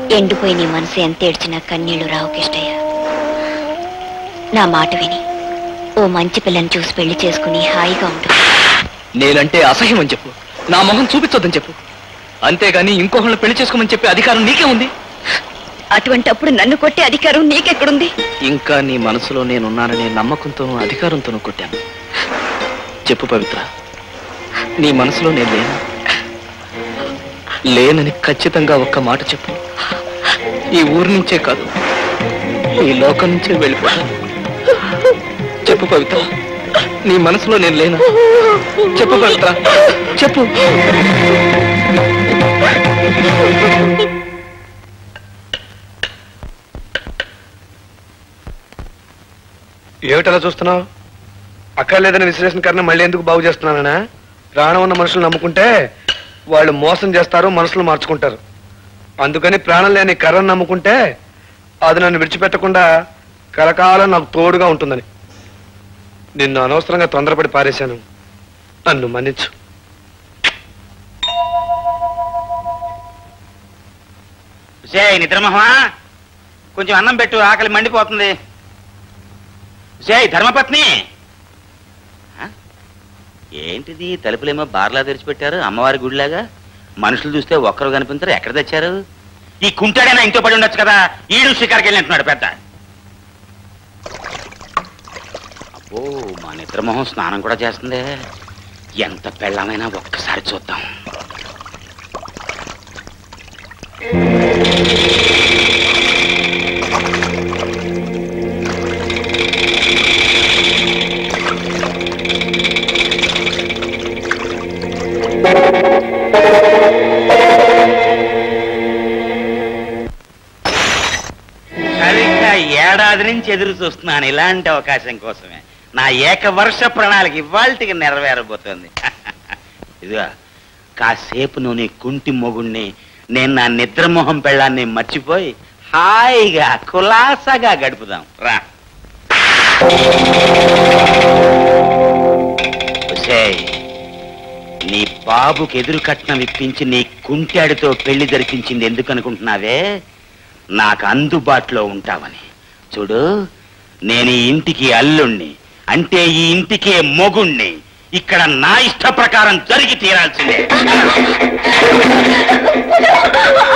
ఎండిపోయి నీ మనసు ఎంత ఏడ్చినా కన్నీళ్లు రావు కిష్టయ్య నా మాట విని ఓ మంచి పిల్లని చూసి పెళ్లి చేసుకుని హాయిగా ఉంటుంది నేనంటే అసహ్యం అని చెప్పు నా మొహం చూపించొద్దని చెప్పు అంతేగాని ఇంకొకళ్ళు పెళ్లి చేసుకోమని చెప్పే అధికారం నీకే ఉంది అటువంటప్పుడు నన్ను కొట్టే అధికారం నీకెక్కడుంది ఇంకా నీ మనసులో నేనున్నాననే నమ్మకంతోనూ అధికారంతోనూ కొట్టాను చెప్పు పవిత్ర నీ మనసులో నేను లేను లేనని ఖచ్చితంగా ఒక్క మాట చెప్పు ఈ ఊరు నుంచే కాదు ఈ లోకం నుంచే వెళ్ళిపోతాను చెప్పు పవిత్ర నీ మనసులో నేను లేనా చెప్పు పవిత్ర చెప్పు ఏమిటలా చూస్తున్నావు అక్కర్లేదని విశ్లేషణ కన్నా మళ్ళీ ఎందుకు బాగు చేస్తున్నానా ప్రాణం ఉన్న మనుషులు నమ్ముకుంటే వాళ్ళు మోసం చేస్తారు మనసులు మార్చుకుంటారు అందుకని ప్రాణం లేని కర్రను నమ్ముకుంటే అది నన్ను విడిచిపెట్టకుండా కలకాలం నాకు తోడుగా ఉంటుందని నిన్ను అనవసరంగా తొందరపడి పారేశాను నన్ను మన్నించు సే నిద్రమోహమా కొంచెం అన్నం పెట్టు ఆకలి మండిపోతుంది సే ధర్మపత్ని ఆ? ఏంటిది తలుపులేమో బార్లా తెరిచిపెట్టారు అమ్మవారి గుడిలాగా మనుషులు చూస్తే ఒక్కరు కనిపించరు ఎక్కడ తెచ్చారు ఈ కుంటాడైనా ఇంట్లో పడి ఉండొచ్చు కదా ఈడు షికార్కి వెళ్ళినట్టున్నాడు పెద్ద అబ్బో మా నిద్రమోహం స్నానం కూడా చేస్తుందే ఎంత పెళ్ళమైనా ఒక్కసారి చూద్దాం సరిగ్గా ఏడాది నుంచి ఎదురు చూస్తున్నాను ఇలాంటి అవకాశం కోసమే నా ఏకవర్ష ప్రణాళిక ఇవాళకి నెరవేరబోతోంది ఇదిగా కాసేపు నువ్వు నీ కుంటి మొగుణ్ణి నేను నా నిద్రమోహం పెళ్ళాన్ని మర్చిపోయి హాయిగా కులాసాగా గడుపుదాం రా ఒసేయ్, నీ బాబుకి ఎదురు కట్నం ఇప్పించి నీ కుంటాడితో పెళ్లి జరిపించింది ఎందుకు అనుకుంటున్నావే నాకు అందుబాటులో ఉంటావని చూడు నేను ఈ ఇంటికి అల్లుణ్ణి అంటే ఈ ఇంటికే మొగుణ్ణి ఇక్కడ నా ఇష్ట ప్రకారం జరిగి తీరాల్సిందే